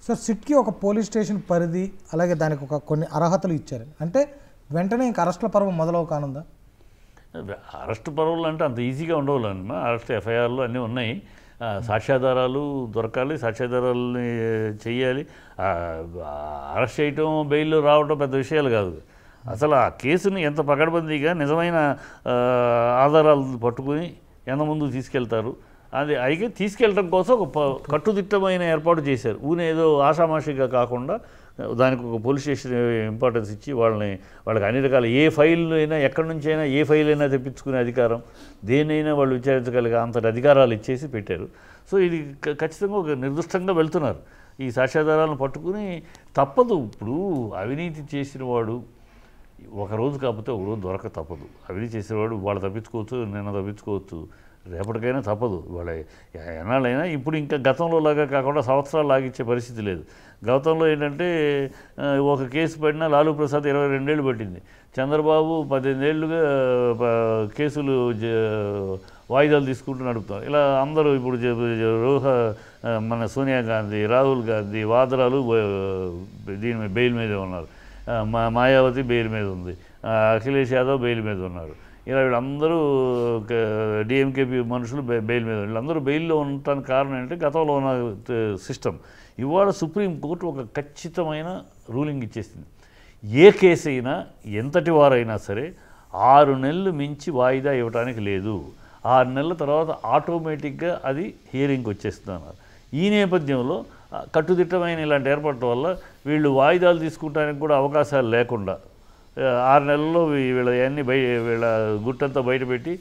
Sir సిట్కి ఒక police station పరిధి అలాగే దానికి ఒక కొన్ని అర్హతలు ఇచ్చారు అంటే వెంటనే ఇంక అరెస్టుల పర్వం మొదలవు కానుందా అరెస్ట్ పర్వాలు అంటే అంత ఈజీగా ఉండవాలన్నమా అరెస్ట్ ఎఫ్ఐఆర్లు అన్నీ ఉన్నాయి ఆ, సాక్ష్యాధారాలు దొరకాలి సాక్ష్యాధారాలని చెయ్యాలి ఆ, ఆ, అరెస్ట్ చేయటం బెయిల్ రావటం పెద్ద విషయాలు కాదు అసలు ఆ కేసుని ఎంత పకడ్బందీగా నిజమైన ఆ, ఆధారాలు పట్టుకుని ఎంత ముందుకు తీసుకెళ్తారు అది అయితే తీసుకెళ్ళడం కోసం ఒక ప- కట్టుదిట్టమైన ఏర్పాటు చేశారు ఊనే ఏదో ఆషామాషిగా కాకుండా దానికి ఒక పోలీస్ స్టేషన్ ఇంపార్టెన్స్ ఇచ్చి వాళ్ళని వాళ్ళకి అన్ని రకాల ఏ ఫైల్ అయినా ఎక్కడి నుంచి అయినా ఏ ఫైల్ అయినా తెప్పించుకునే అధికారం దేన్నైనా వాళ్ళు విచారించగలిగే అంతటి అధికారాలు ఇచ్చేసి పెట్టారు సో ఇది క- ఖచ్చితంగా ఒక నిర్దిష్టంగా వెళ్తున్నారు ఈ సాక్ష్యాధారాలను పట్టుకుని తప్పదు ఇప్పుడు అవినీతి చేసిన వాడు ఒక రోజు కాకపోతే ఒక రోజు దొరక తప్పదు అవినీతి చేసేవాడు వాళ్ళు తప్పించుకోవచ్చు నిన్న తప్పించుకోవచ్చు రేపటికైనా తప్పదు వాళ్ళ ఎన్నాళ్ళైనా ఇప్పుడు ఇంకా గతంలో లాగా కాకుండా సంవత్సరాలు లాగిచ్చే పరిస్థితి లేదు గతంలో ఏంటంటే ఆ, ఒక కేసు పడినా లాలూ ప్రసాద్ ఇరవై రెండేళ్ళు పట్టింది చంద్రబాబు పద్దెనిమిదేళ్లుగా ప- కేసులు జ- వాయిదాలు తీసుకుంటూ నడుపుతాం ఇలా అందరూ ఇప్పుడు జ- జ- రోహ ఆ, మన సోనియా గాంధీ రాహుల్ గాంధీ వాదరాలు బ- దీని మీద బెయిల్ మీదే ఉన్నారు ఆ, మా మాయావతి బెయిల్ మీద ఉంది ఆ, అఖిలేష్ యాదవ్ బెయిల్ మీద ఉన్నారు ఇలా వీళ్ళందరూ డిఎంకేపీ మనుషులు బె- బెయిల్ మీద వీళ్ళందరూ బెయిల్లో ఉండటానికి కారణం ఏంటంటే గతంలో ఉన్న సిస్టమ్ ఇవాళ సుప్రీంకోర్టు ఒక ఖచ్చితమైన రూలింగ్ ఇచ్చేసింది ఏ కేసు అయినా ఎంతటి వారైనా సరే ఆరు నెలలు మించి వాయిదా ఇవ్వడానికి లేదు ఆరు నెలల తర్వాత ఆటోమేటిక్గా అది హియరింగ్కి వచ్చేస్తుంది అన్నారు ఈ నేపథ్యంలో ఆ, కట్టుదిట్టమైన ఇలాంటి ఏర్పాట్ల వల్ల వీళ్ళు వాయిదాలు తీసుకుంటానికి కూడా అవకాశాలు లేకుండా ఆ, ఆరు నెలల్లో వీ- వీళ్ళ అన్ని బయ వీళ్ళ గుట్టంతా బయటపెట్టి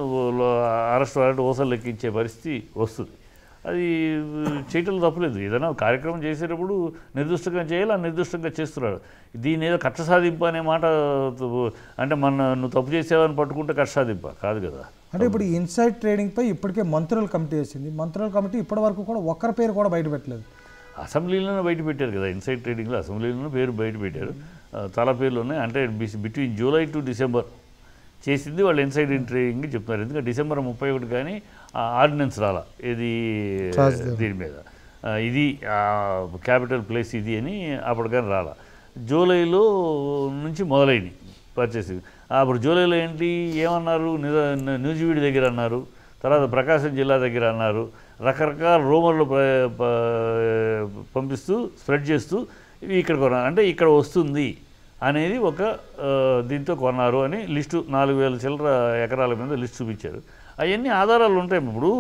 అరెస్ట్ వారెంట్ ఓసలు లెక్కించే పరిస్థితి వస్తుంది అది చేయటం తప్పలేదు ఏదైనా కార్యక్రమం చేసేటప్పుడు నిర్దిష్టంగా చేయాలి ఆ నిర్దిష్టంగా చేస్తున్నాడు దీని ఏదో కక్ష సాధింపు అనే మాట అంటే మన నువ్వు తప్పు చేసావని పట్టుకుంటే కక్ష సాధింప కాదు కదా అంటే ఇప్పుడు ఇన్సైడ్ ట్రేడింగ్పై ఇప్పటికే మంత్రుల కమిటీ వేసింది మంత్రుల కమిటీ ఇప్పటి వరకు కూడా ఒక్కరి పేరు కూడా బయట పెట్టలేదు అసెంబ్లీలోనే బయట పెట్టారు కదా ఇన్సైడ్ ట్రేడింగ్లో అసెంబ్లీలోనే పేరు బయట పెట్టారు ఆ, చాలా పేర్లు ఉన్నాయి అంటే బిట్వీన్ జూలై టు డిసెంబర్ చేసింది వాళ్ళు ఇన్సైడ్ ట్రేడింగ్ చెప్తున్నారు ఎందుకంటే డిసెంబర్ ముప్పై ఒకటి కానీ ఆ ఆర్డినెన్స్ రాలా ఇది దీని మీద ఆ, ఇది క్యాపిటల్ ప్లేస్ ఇది అని అప్పటికని రాలా జూలైలో నుంచి మొదలైంది పర్చేసింగ్ అప్పుడు జూలైలో ఏంటి ఏమన్నారు నిజ- న్యూజివీడ్ దగ్గర అన్నారు తర్వాత ప్రకాశం జిల్లా దగ్గర అన్నారు రకరకాల రూమర్లు ప్ర- ప- పంపిస్తూ స్ప్రెడ్ చేస్తూ ఇవి ఇక్కడ కొన్నారు అంటే ఇక్కడ వస్తుంది అనేది ఒక ఆ, దీంతో కొన్నారు అని లిస్టు నాలుగు వేల చిల్లర ఎకరాల మీద లిస్ట్ చూపించారు అవన్నీ ఆధారాలు ఉంటాయి ఇప్పుడు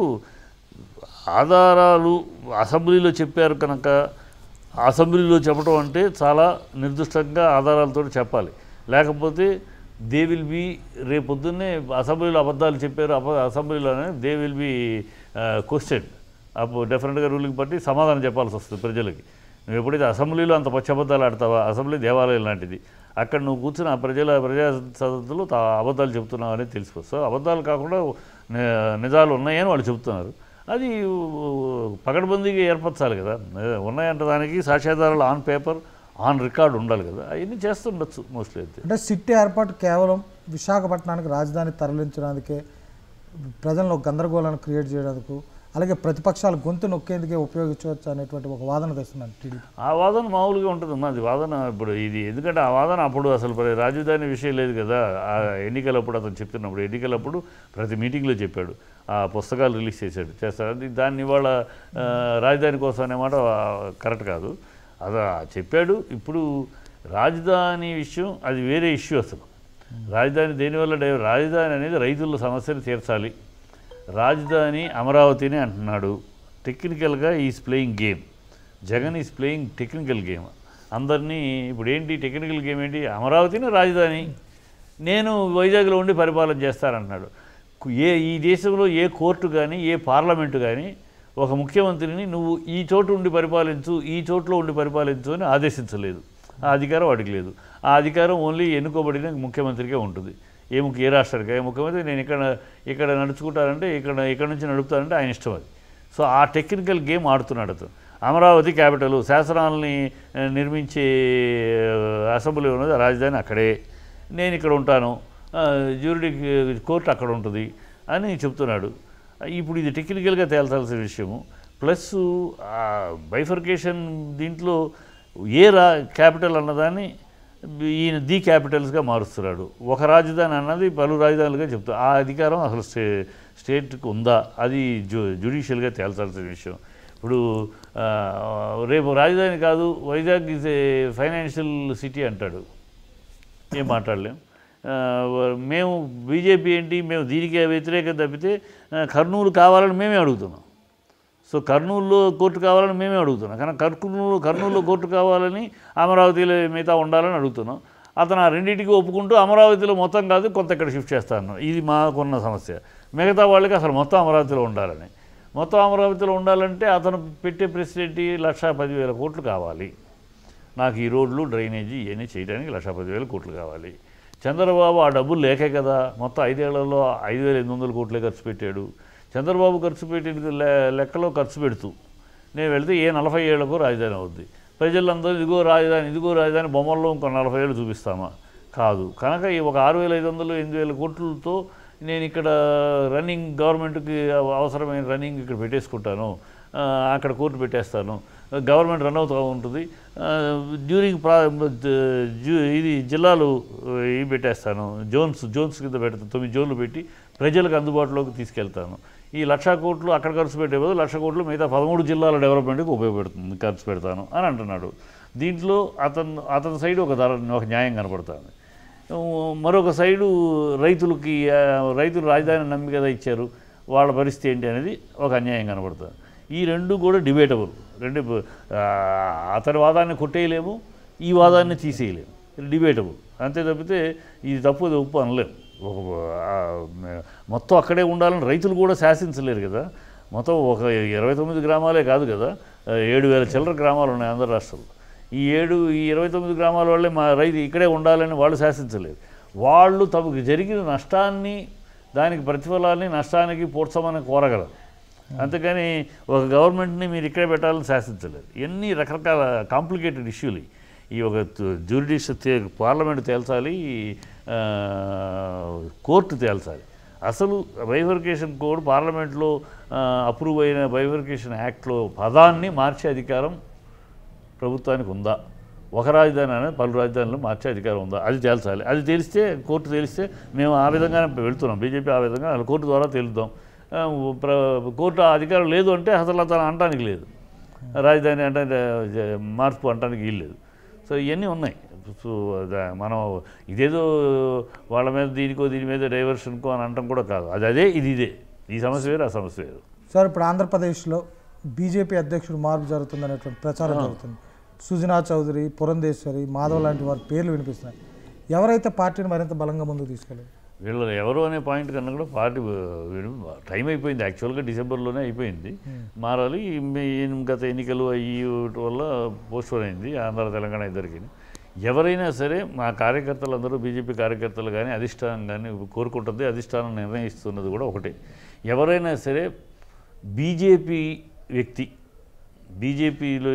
ఆధారాలు అసెంబ్లీలో చెప్పారు కనుక అసెంబ్లీలో చెప్పడం అంటే చాలా నిర్దిష్టంగా ఆధారాలతో చెప్పాలి లేకపోతే దే విల్ బి రేపొద్దున్నే అసెంబ్లీలో అబద్ధాలు చెప్పారు అబ అసెంబ్లీలోనే దే విల్ బి క్వశ్చన్ అప్పుడు డెఫినెట్గా రూలింగ్ బట్టి సమాధానం చెప్పాల్సి వస్తుంది ప్రజలకి నువ్వు ఎప్పుడైతే అసెంబ్లీలో అంత పచ్చి అబద్ధాలు ఆడతావా అసెంబ్లీ దేవాలయం లాంటిది అక్కడ నువ్వు కూర్చుని ఆ ప్రజల ప్రజా సదస్సులో తా అబద్ధాలు చెప్తున్నావు అనేది తెలిసిపోతుంది సో అబద్ధాలు కాకుండా ని- నిజాలు ఉన్నాయని వాళ్ళు చెప్తున్నారు అది పకడ్బందీగా ఏర్పరచాలి కదా ఉన్నాయంటే దానికి సాక్ష్యాధారాలు ఆన్ పేపర్ ఆన్ రికార్డ్ ఉండాలి కదా అవన్నీ చేస్తుండొచ్చు మోస్ట్లీ అయితే అంటే సిట్ ఏర్పాటు కేవలం విశాఖపట్నానికి రాజధాని తరలించడానికే ప్రజలను ఒక గందరగోళాన్ని క్రియేట్ చేయడానికి అలాగే ప్రతిపక్షాలు గొంతు నొక్కేందుకే ఉపయోగించవచ్చు అనేటువంటి ఒక వాదన తెస్తున్నాను టీడీపీ ఆ వాదన మామూలుగా ఉంటుంది అది వాదన ఇప్పుడు ఇది ఎందుకంటే ఆ వాదన అప్పుడు అసలు ప్ర- రాజధాని విషయం లేదు కదా ఆ ఎన్నికలప్పుడు అతను చెప్తున్నప్పుడు ఎన్నికలప్పుడు ప్రతి మీటింగ్లో చెప్పాడు ఆ పుస్తకాలు రిలీజ్ చేశాడు చేస్తాడు అది దాన్ని ఇవాళ ఆ, రాజధాని కోసం అనే మాట కరెక్ట్ కాదు అది చెప్పాడు ఇప్పుడు రాజధాని విషయం అది వేరే ఇష్యూ అసలు రాజధాని దేనివల్ల డై- రాజధాని అనేది రైతుల సమస్యను తీర్చాలి రాజధాని అమరావతిని అంటున్నాడు టెక్నికల్గా is playing game Jagan is playing technical game అందరినీ ఇప్పుడు ఏంటి టెక్నికల్ గేమ్ ఏంటి అమరావతిని రాజధాని నేను వైజాగ్లో ఉండి పరిపాలన చేస్తానంటున్నాడు కు- ఏ ఈ దేశంలో ఏ కోర్టు కానీ ఏ పార్లమెంటు కానీ ఒక ముఖ్యమంత్రిని నువ్వు ఈ చోటు ఉండి పరిపాలించు ఈ చోట్లో ఉండి పరిపాలించు అని ఆదేశించలేదు ఆ అధికారం వాడికి లేదు ఆ అధికారం ఓన్లీ ఎన్నుకోబడిన ముఖ్యమంత్రికే ఉంటుంది ఏ ముఖ్య ఏ రాష్ట్రానికి ఏ ముఖ్యమంత్రి నేను ఇక్కడ ఇక్కడ నడుచుకుంటానంటే ఇక్కడ ఇక్కడ నుంచి నడుపుతానంటే ఆయన ఇష్టం అది సో ఆ టెక్నికల్ గేమ్ ఆడుతున్నాడు అతను అమరావతి క్యాపిటల్ శాసనాలని ఆ, నిర్మించే ఆ, అసెంబ్లీ ఉన్నది ఆ రాజధాని అక్కడే నేను ఇక్కడ ఉంటాను జ్యూరిడిక్ కోర్టు అక్కడ ఉంటుంది అని చెప్తున్నాడు ఇప్పుడు ఇది టెక్నికల్గా తేల్చాల్సిన విషయము ప్లస్ బైఫర్కేషన్ దీంట్లో ఏ రా క్యాపిటల్ అన్నదాన్ని ఈయన ది క్యాపిటల్స్గా మారుస్తున్నాడు ఒక రాజధాని అన్నది పలు రాజధానులుగా చెప్తారు ఆ అధికారం అసలు స్టే స్టేట్కి ఉందా అది జు జ్యుడిషియల్గా తేల్చాల్సిన విషయం ఇప్పుడు ఆ, రేపు రాజధాని కాదు Vizag is a financial city అంటాడు ఏం మాట్లాడలేం ఆ, మేము బీజేపీ ఏంటి మేము దీనికి వ్యతిరేకత తప్పితే ఆ, కర్నూలు కావాలని మేమే అడుగుతున్నాం సో కర్నూలులో కోర్టు కావాలని మేమే అడుగుతున్నాం కానీ కర్నూలు కర్నూలులో కోర్టు కావాలని అమరావతిలో మిగతా ఉండాలని అడుగుతున్నాం అతను ఆ రెండింటికి ఒప్పుకుంటూ అమరావతిలో మొత్తం కాదు కొంత ఇక్కడ షిఫ్ట్ చేస్తాను ఇది మాకున్న సమస్య మిగతా వాళ్ళకి అసలు మొత్తం అమరావతిలో ఉండాలని మొత్తం అమరావతిలో ఉండాలంటే అతను పెట్టే ప్రెసిడెంట్ లక్ష పదివేల కోట్లు కావాలి నాకు ఈ రోడ్లు డ్రైనేజీ ఇవన్నీ చేయడానికి లక్ష పదివేల కోట్లు కావాలి చంద్రబాబు ఆ డబ్బులు లేకే కదా మొత్తం ఐదేళ్లలో ఐదు వేల ఎనిమిది వందల కోట్లే ఖర్చు పెట్టాడు చంద్రబాబు ఖర్చు పెట్టిన లె- లెక్కలో ఖర్చు పెడుతూ నేను వెళ్తే ఏ నలభై ఏళ్లకు రాజధాని అవుద్ది ప్రజలందరూ ఇదిగో రాజధాని ఇదిగో రాజధాని బొమ్మల్లో ఇంకో నలభై ఏళ్ళు చూపిస్తామా కాదు కనుక ఈ ఒక ఆరు వేల ఐదు వందలు ఎనిమిది వేల కోట్లతో నేను ఇక్కడ రన్నింగ్ గవర్నమెంట్కి అవసరమైన రన్నింగ్ ఇక్కడ పెట్టేసుకుంటాను ఆ, అక్కడ కోర్టు పెట్టేస్తాను గవర్నమెంట్ రన్ అవుతూ ఉంటుంది డ్యూరింగ్ ప్రా జూ- ఇది జిల్లాలు ఇవి పెట్టేస్తాను జోన్స్ జోన్స్ కింద పెడతాను తొమ్మిది జోన్లు పెట్టి ప్రజలకు అందుబాటులోకి తీసుకెళ్తాను ఈ లక్ష కోట్లు అక్కడ ఖర్చు పెట్టే బదులు లక్ష కోట్లు మిగతా పదమూడు జిల్లాల డెవలప్మెంట్కి ఉపయోగపడుతుంది ఖర్చు పెడతాను అని అంటున్నాడు దీంట్లో అతను అతని సైడ్ ఒక ధర ఒక న్యాయం కనపడుతుంది మరొక సైడు రైతులకి ఆ, రైతులు రాజధాని నమ్మి కదా ఇచ్చారు వాళ్ళ పరిస్థితి ఏంటి అనేది ఒక అన్యాయం కనబడుతుంది ఈ రెండు కూడా డిబేటబుల్ రెండు ఆ, అతని వాదాన్ని కొట్టేయలేము ఈ వాదాన్ని తీసేయలేము డిబేటబుల్ అంతే తప్పితే ఇది తప్పు ఇది ఉప్పు అనలేము ఒక ఆ, మ- మొత్తం అక్కడే ఉండాలని రైతులు కూడా శాసించలేరు కదా మొత్తం ఒక ఇరవై తొమ్మిది గ్రామాలే కాదు కదా ఆ, ఏడు వేల చిల్లర గ్రామాలు ఉన్నాయి ఆంధ్ర రాష్ట్రంలో ఈ ఏడు ఈ ఇరవై తొమ్మిది గ్రామాల వాళ్ళే మా రైతు ఇక్కడే ఉండాలని వాళ్ళు శాసించలేరు వాళ్ళు తమకు జరిగిన నష్టాన్ని దానికి ప్రతిఫలాన్ని నష్టానికి పూడ్చమని కోరగలరు అంతేకాని ఒక గవర్నమెంట్ని మీరు ఇక్కడే పెట్టాలని శాసించలేరు ఎన్ని రకరకాల కాంప్లికేటెడ్ ఇష్యూలు ఇవి. ఈ ఒక జ్యూరిడిష్ పార్లమెంట్ తేల్చాలి ఆ, కోర్టు తేల్చాలి అసలు బైఫర్కేషన్ కోడ్ పార్లమెంట్లో అప్రూవ్ అయిన బైఫర్కేషన్ యాక్ట్లో పదాన్ని మార్చే అధికారం ప్రభుత్వానికి ఉందా ఒక రాజధాని అనేది పలు రాజధానులు మార్చే అధికారం ఉందా అది తేల్చాలి అది తెలిస్తే కోర్టు తెలిస్తే మేము ఆ విధంగానే వెళ్తున్నాం బీజేపీ ఆ విధంగా అసలు కోర్టు ద్వారా తెలుద్దాం ఆ, ప్ర కోర్టు ఆ అధికారం లేదు అంటే అసలు అతను అనడానికి లేదు రాజధాని అంటే జ- మార్పు అనడానికి వీల్లేదు సో ఇవన్నీ ఉన్నాయి సో దా- మనం ఇదేదో వాళ్ళ మీద దీనికో దీని మీద డైవర్షన్కో అని అనటం కూడా కాదు అది అదే ఇది ఇదే ఈ సమస్య వేరు ఆ సమస్య వేరు సార్ ఇప్పుడు ఆంధ్రప్రదేశ్లో బీజేపీ అధ్యక్షుడు మార్పు జరుగుతుందనేటువంటి ప్రచారం జరుగుతుంది సుజనా చౌదరి పురంధేశ్వరి మాధవ్ లాంటి వారి పేర్లు వినిపిస్తున్నాయి ఎవరైతే పార్టీని మరింత బలంగా ముందుకు తీసుకెళ్ళారు వీళ్ళు ఎవరు అనే పాయింట్ కన్నా కూడా పార్టీ వీళ్ళు టైం అయిపోయింది యాక్చువల్గా డిసెంబర్లోనే అయిపోయింది మారాలి ఈ- ఈ గత ఎన్నికలు అయ్యి వల్ల పోస్ట్పోన్ అయింది ఆంధ్ర తెలంగాణ ఇద్దరికి ఎవరైనా సరే మా కార్యకర్తలందరూ బీజేపీ కార్యకర్తలు కానీ అధిష్టానం కానీ కోరుకుంటుంది అధిష్టానం నిర్ణయిస్తున్నది కూడా ఒకటే ఎవరైనా సరే బీజేపీ వ్యక్తి బీజేపీలో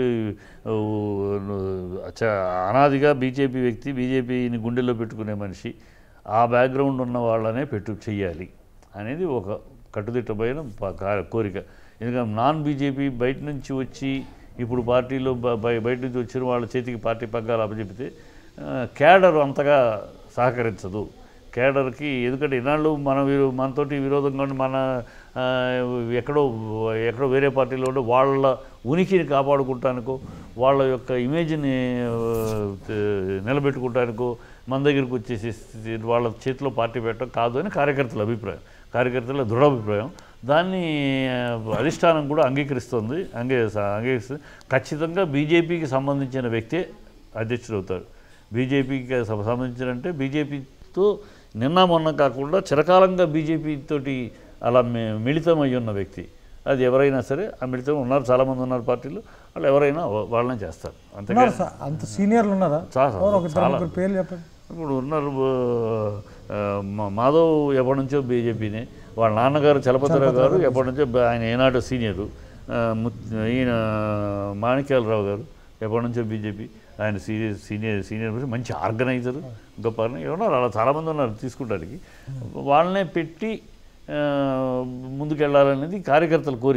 అనాదిగా బీజేపీ వ్యక్తి బీజేపీని గుండెల్లో పెట్టుకునే మనిషి ఆ బ్యాక్గ్రౌండ్ ఉన్న వాళ్ళనే పెట్టు చెయ్యాలి అనేది ఒక కట్టుదిట్టమైన ప- కా- కోరిక ఎందుకంటే నాన్ బీజేపీ బయట నుంచి వచ్చి ఇప్పుడు పార్టీలో బ- బయ- బయట నుంచి వచ్చిన వాళ్ళ చేతికి పార్టీ పగ్గాలు అప్పచెపితే ఆ, కేడర్ అంతగా సహకరించదు కేడర్కి ఎందుకంటే ఇన్నాళ్ళు మన విరో మనతోటి విరోధంగా ఉండి మన ఆ, ఎక్కడో ఎక్కడో వేరే పార్టీలో ఉండి వాళ్ళ ఉనికిని కాపాడుకుంటానికో వాళ్ళ యొక్క ఇమేజ్ని ఆ, నిలబెట్టుకుంటానికో మన దగ్గరికి వచ్చేసి వాళ్ళ చేతిలో పార్టీ పెట్టడం కాదు అని కార్యకర్తల అభిప్రాయం కార్యకర్తల దృఢాభిప్రాయం దాన్ని ఆ, అధిష్టానం కూడా అంగీకరిస్తుంది అంగీ అంగీకరిస్తుంది ఖచ్చితంగా బీజేపీకి సంబంధించిన వ్యక్తే అధ్యక్షుడు అవుతాడు బీజేపీకి సంబంధించినంటే బీజేపీతో నిన్న మొన్న కాకుండా చిరకాలంగా బీజేపీ తోటి అలా మి- మిళితమై ఉన్న వ్యక్తి అది ఎవరైనా సరే ఆ మిళితం ఉన్నారు చాలామంది ఉన్నారు పార్టీలో వాళ్ళు ఎవరైనా వా- వాళ్ళనే చేస్తారు అంతేగా ఉన్నారు సార్ అంత సీనియర్లు ఉన్నారా చాలా- ఎవరు ఒక ఇద్దరు చాలా. ముగ్గురు పేర్లు చెప్పండి ఇప్పుడు ఉన్నారు ఆ, మా- మాధవ్ ఎప్పటి నుంచో బీజేపీనే వాళ్ళ నాన్నగారు చలపతిరావు గారు ఎప్పటి నుంచో బ- ఆయన ఏనాడు సీనియరు ఆ, ము- ఈయన మాణిక్యాలరావు గారు ఎప్పటి నుంచో బీజేపీ ఆయన సీనియర్ సీనియర్ సీనియర్ పర్సన్, మంచి ఆర్గనైజరు గొప్ప ఆర్గనైజర్ ఉన్నారు అలా చాలామంది ఉన్నారు తీసుకుంటానికి వాళ్ళనే పెట్టి ఆ, ముందుకెళ్ళాలనేది కార్యకర్తల కోరిక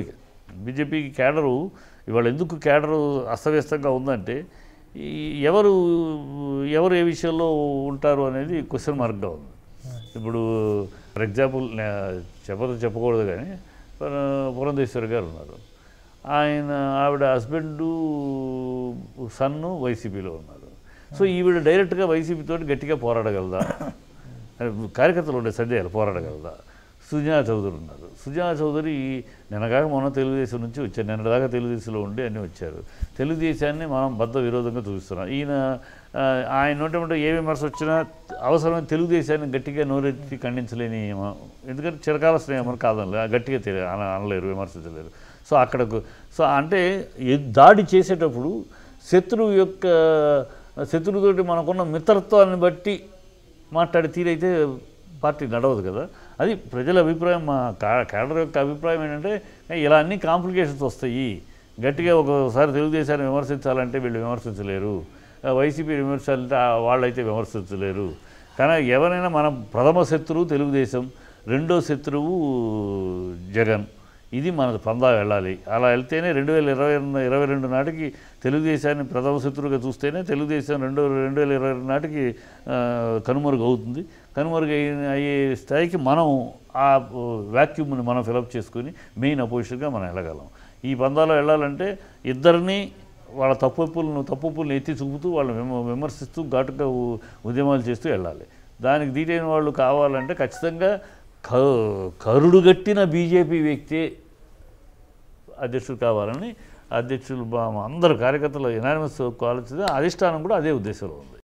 బీజేపీకి కేడరు ఇవాళ ఎందుకు కేడరు అస్తవ్యస్తంగా ఉందంటే ఈ ఎవరు ఎవరు ఏ విషయంలో ఉంటారు అనేది క్వశ్చన్ మార్క్గా ఉంది ఇప్పుడు ఫర్ ఎగ్జాంపుల్ చెప్పదు చెప్పకూడదు కానీ పుర- పురంధేశ్వరి గారు ఉన్నారు ఆయన ఆవిడ హస్బెండు సన్ను వైసీపీలో ఉన్నారు సో ఈవిడ డైరెక్ట్గా వైసీపీ తోటి గట్టిగా పోరాడగలదా కార్యకర్తలు ఉండే సందేహాలు పోరాడగలదా సుజనా చౌదరి ఉన్నారు సుజనా చౌదరి నిన్నగాక మొన్న తెలుగుదేశం నుంచి వచ్చారు నిన్నదాకా తెలుగుదేశంలో ఉండి అన్నీ వచ్చారు తెలుగుదేశాన్ని మనం బద్ద విరోధంగా చూస్తున్నాం ఈయన ఆ, ఆయన నోటమంటే ఏ విమర్శ వచ్చినా అవసరమైన తెలుగుదేశాన్ని గట్టిగా నోరెత్తి ఖండించలేని మ- ఎందుకంటే చిరకాల స్నేహం కాదనలే గట్టిగా తెలి అన- అనలేరు విమర్శించలేరు సో అక్కడకు సో అంటే ఎ- దాడి చేసేటప్పుడు శత్రువు యొక్క శత్రువుతోటి మనకున్న మిత్రత్వాన్ని బట్టి మాట్లాడే తీరైతే పార్టీ నడవదు కదా అది ప్రజల అభిప్రాయం మా కా- కేడర్ యొక్క అభిప్రాయం ఏంటంటే ఇలా అన్ని కాంప్లికేషన్స్ వస్తాయి గట్టిగా ఒకసారి తెలుగుదేశాన్ని విమర్శించాలంటే వీళ్ళు విమర్శించలేరు ఆ, వైసీపీ విమర్శించాలంటే ఆ వాళ్ళైతే విమర్శించలేరు కానీ ఎవరైనా మన ప్రథమ శత్రువు తెలుగుదేశం రెండో శత్రువు జగన్ ఇది మన పందా వెళ్ళాలి అలా వెళ్తేనే రెండు వేల ఇరవై ఇరవై రెండు నాటికి తెలుగుదేశాన్ని ప్రథమ శత్రువుగా చూస్తేనే తెలుగుదేశం రెండు రెండు వేల ఇరవై రెండు నాటికి ఆ, కనుమరుగు అవుతుంది కనుమరుగు అయ్యి- అయ్యే స్థాయికి మనం ఆ వ్యాక్యూమ్ని మనం ఫిలప్ చేసుకుని మెయిన్ అపోజిషన్గా మనం వెళ్ళగలం ఈ పందాలో వెళ్ళాలంటే ఇద్దరిని వాళ్ళ తప్పులను తప్పులను ఎత్తి చూపుతూ వాళ్ళని విమ విమర్శిస్తూ ఘాటుగా ఉ- ఉద్యమాలు చేస్తూ వెళ్ళాలి దానికి దీటైన వాళ్ళు కావాలంటే ఖచ్చితంగా క కరుడుగట్టిన బీజేపీ వ్యక్తే అధ్యక్షుడు కావాలని అధ్యక్షులు బా- అందరు కార్యకర్తలు ఎనానిమస్ కావాల్సింది అధిష్టానం కూడా అదే ఉద్దేశంలో ఉంది